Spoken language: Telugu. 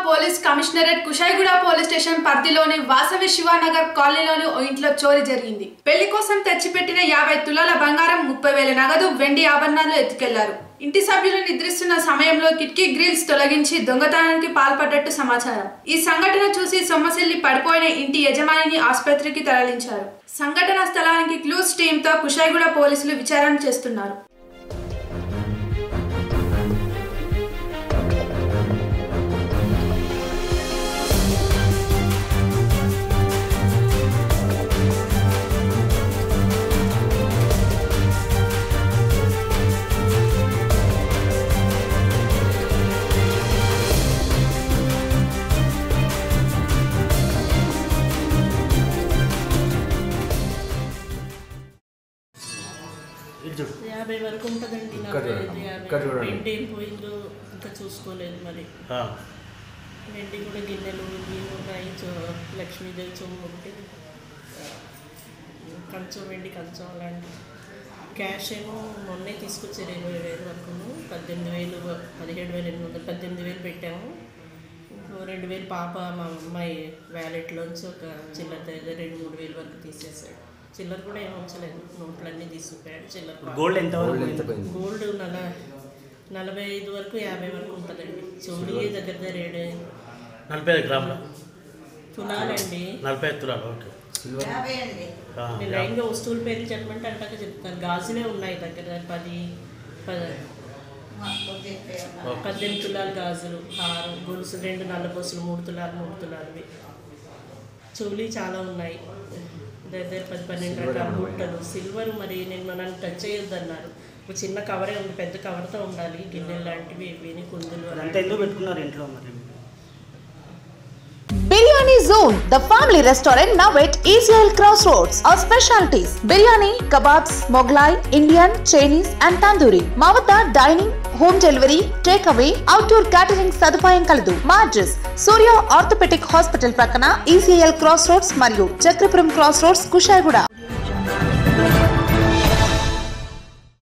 Police commissionerate Kushaiguda police station పరిధిలోని వాసవి శివానగర్ కాలనీలోని ఓ ఇంట్లో చోరీ జరిగింది పెళ్లి కోసం తెచ్చిపెట్టిన యాభై తులాల బంగారం ముప్పై వేల నగదు వెండి ఆభరణాలు ఎత్తుకెళ్లారు ఇంటి సభ్యులు నిద్రిస్తున్న సమయంలో కిటికీ గ్రిల్స్ తొలగించి దొంగతనానికి పాల్పడ్డట్టు సమాచారం ఈ సంఘటన చూసి సొమ్మసిల్లి పడిపోయిన ఇంటి యజమానిని ఆసుపత్రికి తరలించారు సంఘటన స్థలానికి క్లూస్ టీంతో కుషాయిగూడ పోలీసులు విచారణ చేస్తున్నారు ఇటు చూడు యాభై వరకు ఉంటుందండి ఇక్కడ నాకు చూడండి. యాభై. ఇక్కడ చూడండి. వెండి ఏం పోయిందో ఇంకా చూసుకోలేదు మరి ఆ, వెండి కూడా గిన్నెలు ఇవి ఉన్నాయి చో- లక్ష్మీదేవి చొమ్ము ఒకటి కంచం వెండి కంచం అలాంటి క్యాష్ ఏమో మొన్నే తీసుకొచ్చారు ఇరవై వేలు వరకు పద్దెనిమిది వేలు పదిహేడు వేలు ఎనిమిది వందలు పద్దెనిమిది వేలు పెట్టాము ఇంకో రెండు వేలు పాప మా అమ్మాయి వ్యాలెట్లోంచి ఒక చిల్లర దగ్గర రెండు మూడు వేలు వరకు తీసేసాడు చిల్లర కూడా ఏం ఉంచలేదు నోట్లన్నీ తీసుకుపోయాడు చిల్లర గోల్డ్ ఎంత వరకు గోల్డ్ ఎంత పోయింది గోల్డ్ నల నలభై ఐదు వరకు యాభై వరకు ఉంటుందండి చోళీ దగ్గర దగ్గర ఏడు నలభై ఐదు గ్రాములు తులాలండి నలభై ఐదు తులాలు ఓకే సిల్వర్ ఆ, నేను లైన్గా వస్తువుల పేర్లు చెప్పమంటే అంటాక చెప్తాను గాజులే ఉన్నాయి దగ్గర దగ్గర పది పది పద్దెనిమిది తులాలు గాజులు హారం గొలుసు రెండు నల్లబొసులు మూడు తులాలు మూడు తులాలువి చోళీ చాలా ఉన్నాయి దగ్గర పది పన్నెండు రకాల బుట్టలు సిల్వర్ మరి నేను నన్ను టచ్ చేయొద్దు అన్నారు ఒక చిన్న కవరే ఉంది పెద్ద కవర్తో ఉండాలి గిన్నెలు లాంటివి ఇవి కుందులు అదంతా ఎందుకు పెట్టుకున్నారు ఇంట్లో మరి Biryani Zone, the family restaurant now at Israel Crossroads. Our specialties biryani, kebabs, Moglai, Indian, Chinese, and tandoori. మా వద్ద dining home delivery take away outdoor catering సదుపాయం కలదు మా అడ్రస్ సూర్య ఆర్థోపెటిక్ హాస్పిటల్ ప్రక్కన ఈసీఎల్ క్రాస్ రోడ్స్ మరియు చక్రపురం క్రాస్ రోడ్స్ కుషాయిగూడ